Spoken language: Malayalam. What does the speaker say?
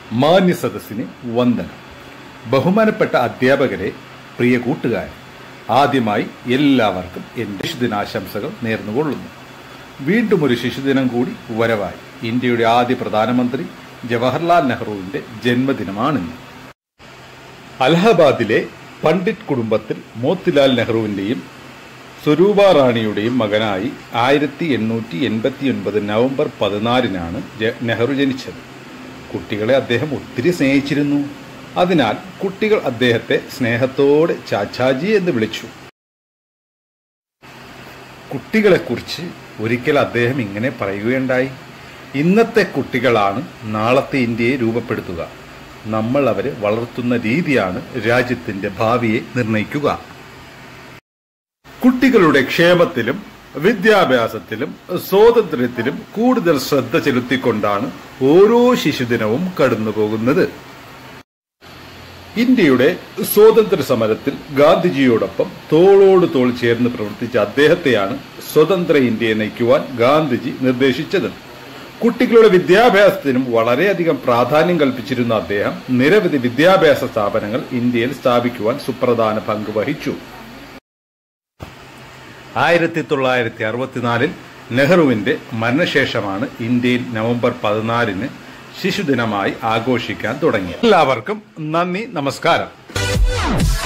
മാന്യ സദസ്സിന് വന്ദനം ബഹുമാനപ്പെട്ട അധ്യാപകരെ പ്രിയ കൂട്ടുകാരെ ആദ്യമായി എല്ലാവർക്കും എൻ്റെ ശിശുദിനാശംസകൾ നേർന്നുകൊള്ളുന്നു വീണ്ടും ഒരു ശിശുദിനം കൂടി വരവായി ഇന്ത്യയുടെ ആദ്യ പ്രധാനമന്ത്രി ജവഹർലാൽ നെഹ്റുവിന്റെ ജന്മദിനമാണിന്ന് അലഹബാദിലെ പണ്ഡിറ്റ് കുടുംബത്തിൽ മോത്തിലാൽ നെഹ്റുവിന്റെയും സ്വരൂപ റാണിയുടെയും മകനായി ആയിരത്തി എണ്ണൂറ്റി എൺപത്തി ഒൻപത് നവംബർ പതിനാലിനാണ് ജ- നെഹ്റു ജനിച്ചത് കുട്ടികളെ അദ്ദേഹം ഒത്തിരി സ്നേഹിച്ചിരുന്നു അതിനാൽ കുട്ടികൾ അദ്ദേഹത്തെ സ്നേഹത്തോടെ ചാച്ചാജി എന്ന് വിളിച്ചു കുട്ടികളെക്കുറിച്ച് ഒരിക്കൽ അദ്ദേഹം ഇങ്ങനെ പറയുകയുണ്ടായി ഇന്നത്തെ കുട്ടികളാണ് നാളത്തെ ഇന്ത്യയെ രൂപപ്പെടുത്തുക നമ്മൾ അവരെ വളർത്തുന്ന രീതിയാണ് രാജ്യത്തിന്റെ ഭാവിയെ നിർണയിക്കുക കുട്ടികളുടെ ക്ഷേമത്തിലും വിദ്യാഭ്യാസത്തിലും സ്വാതന്ത്ര്യത്തിലും കൂടുതൽ ശ്രദ്ധ ചെലുത്തിക്കൊണ്ടാണ് ഓരോ ശിശുദിനവും കടന്നുപോകുന്നത് ഇന്ത്യയുടെ സ്വാതന്ത്ര്യ സമരത്തിൽ ഗാന്ധിജിയോടൊപ്പം തോളോട് തോൾ ചേർന്ന് പ്രവർത്തിച്ച അദ്ദേഹത്തെയാണ് സ്വതന്ത്ര ഇന്ത്യയെ നയിക്കുവാൻ ഗാന്ധിജി നിർദ്ദേശിച്ചത് കുട്ടികളുടെ വിദ്യാഭ്യാസത്തിനും വളരെയധികം പ്രാധാന്യം കൽപ്പിച്ചിരുന്ന അദ്ദേഹം നിരവധി വിദ്യാഭ്യാസ സ്ഥാപനങ്ങൾ ഇന്ത്യയിൽ സ്ഥാപിക്കുവാൻ സുപ്രധാന പങ്ക് വഹിച്ചു ആയിരത്തി തൊള്ളായിരത്തി അറുപത്തിനാലിൽ നെഹ്റുവിന്റെ മരണശേഷമാണ് ഇന്ത്യയിൽ നവംബർ പതിനാലിന് ശിശുദിനമായി ആഘോഷിക്കാൻ തുടങ്ങിയത് എല്ലാവർക്കും നന്ദി നമസ്കാരം